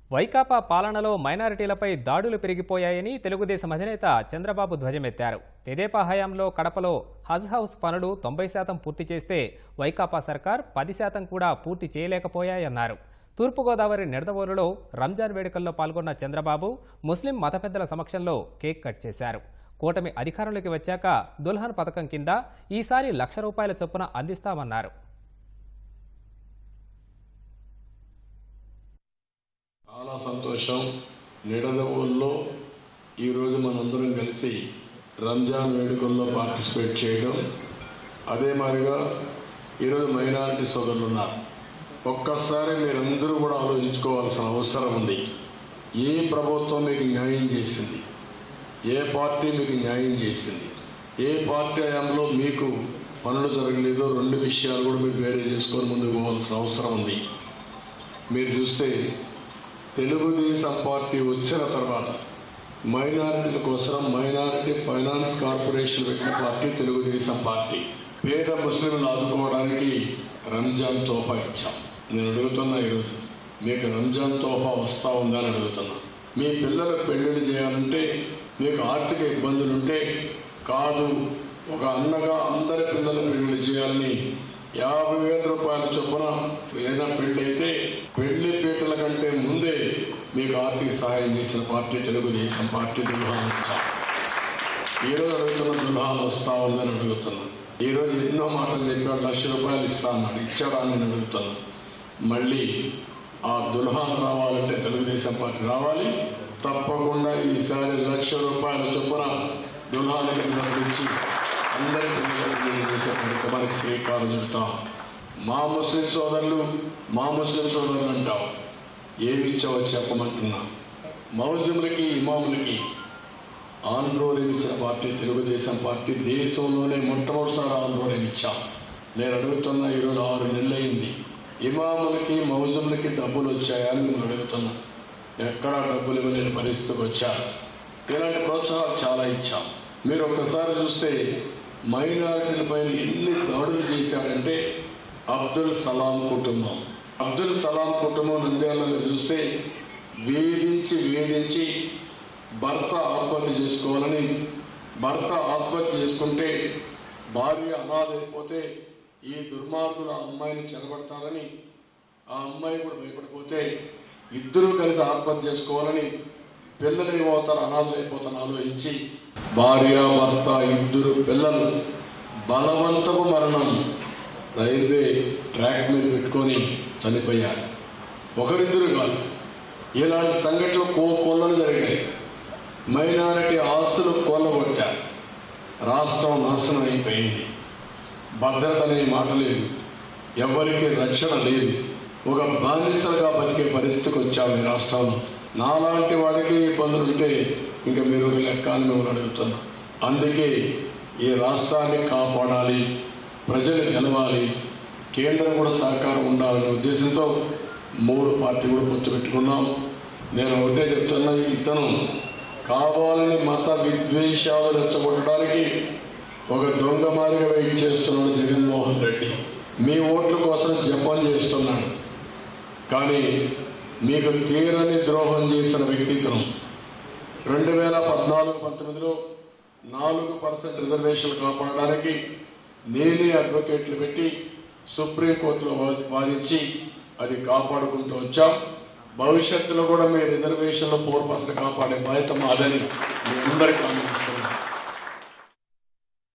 వైకాపా పాలనలో మైనారిటీలపై దాడులు పెరిగిపోయాయని తెలుగుదేశం అధినేత చంద్రబాబు ధ్వజమెత్తారు తెదేపా హయాంలో కడపలో హజ్ హౌస్ పనులు తొంభై శాతం పూర్తి చేస్తే వైకాపా సర్కార్ పది శాతం కూడా పూర్తి చేయలేకపోయాయన్నారు తూర్పుగోదావరి నిడదవోలులో రంజాన్ వేడుకల్లో పాల్గొన్న చంద్రబాబు ముస్లిం మత పెద్దల సమక్షంలో కేక్ కట్ చేశారు కూటమి అధికారంలోకి వచ్చాక దుల్హన్ పథకం కింద ఈసారి లక్ష రూపాయల చొప్పున అందిస్తామన్నారు చాలా సంతోషం నిడదవోల్లో ఈరోజు మనందరం కలిసి రంజాన్ వేడుకల్లో పార్టిసిపేట్ చేయడం అదే మాదిరిగా ఈరోజు మైనారిటీ సోదరులు ఉన్నారు ఒక్కసారి మీరందరూ కూడా ఆలోచించుకోవాల్సిన అవసరం ఉంది ఏ ప్రభుత్వం మీకు న్యాయం చేసింది ఏ పార్టీ మీకు న్యాయం చేసింది ఏ పార్టీ హయాంలో మీకు పనులు జరగలేదో రెండు విషయాలు కూడా మీరు వేరే చేసుకొని ముందుకు పోవాల్సిన అవసరం ఉంది మీరు చూస్తే తెలుగుదేశం పార్టీ వచ్చిన తర్వాత మైనారిటీల కోసం మైనారిటీ ఫైనాన్స్ కార్పొరేషన్ పెట్టిన పార్టీ తెలుగుదేశం పార్టీ పేద ముస్లింలు ఆదుకోవడానికి రంజాన్ తోఫా ఇచ్చాం నేను అడుగుతున్నా ఈరోజు మీకు రంజాన్ తోఫా వస్తా ఉందని అడుగుతున్నా మీ పిల్లలకు పెళ్లిళ్ళు చేయాలంటే మీకు ఆర్థిక ఇబ్బందులుంటే కాదు ఒక అన్నగా అందరి పిల్లలకు పెళ్లి చేయాలని యాభై వేల రూపాయల చొప్పున ఏదైనా పెళ్లి అయితే పెళ్లి పీటల కంటే ముందే మీకు ఆర్థిక సహాయం చేసిన పార్టీ తెలుగుదేశం పార్టీ దుల్హాన్ ఇచ్చాం ఈరోజు అడుగుతున్న దుల్హాన్ వస్తా ఉందని అడుగుతున్నా ఈరోజు ఎన్నో మాటలు చెప్పాడు లక్ష రూపాయలు ఇస్తా అన్నాడు ఇచ్చాడా అని నేను అడుగుతున్నా మళ్ళీ ఆ దుల్హాన్ రావాలంటే తెలుగుదేశం పార్టీ రావాలి తప్పకుండా ఈసారి లక్ష రూపాయల చొప్పున దుల్హానికి ఇచ్చి అందరి పిల్లలకు చేసే కార్యక్రమానికి శ్రీకారం చుడతాం మా ముస్లిం సోదరులు మా ముస్లిం సోదరులు అంటాం ఏమి ఇచ్చావో చెప్పమంటున్నా మౌజములకి ఇమాములకి ఆందోళన ఇచ్చిన పార్టీ తెలుగుదేశం పార్టీ దేశంలోనే మొట్టమొదటిసారి ఆందోళన ఇచ్చాం నేను అడుగుతున్నా ఈరోజు ఆరు నెలలైంది ఇమాములకి మౌజములకి డబ్బులు వచ్చాయని నేను అడుగుతున్నా ఎక్కడా డబ్బులు ఇవ్వలేని పరిస్థితికి వచ్చారు ఇలాంటి ప్రోత్సాహాలు చాలా ఇచ్చాం మీరు ఒక్కసారి చూస్తే మైనారిటీల పైన ఎన్ని దాడులు చేశారంటే అబ్దుల్ సలాం కుటుంబం అబ్దుల్ సలాం కుటుంబం నంద్యాలలో చూస్తే వేధించి వేధించి భర్త ఆత్మహత్య చేసుకోవాలని భర్త ఆత్మహత్య చేసుకుంటే భార్య అనాథైపోతే ఈ దుర్మార్గులు ఆ అమ్మాయిని చెరబడతారని ఆ అమ్మాయి కూడా భయపడిపోతే ఇద్దరూ కలిసి ఆత్మహత్య చేసుకోవాలని పిల్లలు ఏమవుతారు అనాథలు అయిపోతారు ఆలోచించి భార్య భర్త ఇద్దరు పిల్లలు బలవంతపు మరణం రైల్వే ట్రాక్ మీద పెట్టుకొని చనిపోయారు ఒకరిద్దరు కాదు ఇలాంటి సంఘటనలు కో కొల్లలు జరిగాయి మైనారిటీ ఆస్తులు కొల్లగొట్టారు రాష్ట్రం నాశనం అయిపోయింది భద్రత అనే మాట లేదు ఎవరికి రక్షణ లేదు ఒక బానిసలుగా బతికే పరిస్థితికి వచ్చాము ఈ రాష్ట్రంలో నాలాంటి వాడికి ఇబ్బందులు ఉంటే ఇంకా మీరు ఒక లెక్క అని మిమ్మల్ని అడుగుతున్నా అందుకే ఈ రాష్ట్రాన్ని కాపాడాలి ప్రజలు గెలవాలి కేంద్రం కూడా సహకారం ఉండాలనే ఉద్దేశంతో మూడు పార్టీ కూడా పొత్తు పెట్టుకున్నాం నేను ఒకటే చెప్తున్నా ఇతను కావాలని మత విద్వేషాలు రెచ్చగొట్టడానికి ఒక దొంగ మాదిరిగా వెయిట్ చేస్తున్నాడు జగన్మోహన్ రెడ్డి మీ ఓట్ల కోసం జపం చేస్తున్నాడు కానీ మీకు తీరని ద్రోహం చేసిన వ్యక్తిత్వం రెండు వేల పద్నాలుగు పంతొమ్మిదిలో నాలుగు పర్సెంట్ రిజర్వేషన్లు కాపాడడానికి నేనే అడ్వకేట్లు పెట్టి సుప్రీంకోర్టులో వా- వాదించి అది కాపాడుకుంటూ వచ్చాం భవిష్యత్తులో కూడా మీ రిజర్వేషన్లో ఫోర్ పర్సెంట్ కాపాడే బాధ్యత మాదని మీ అందరికీ అందిస్తున్నాను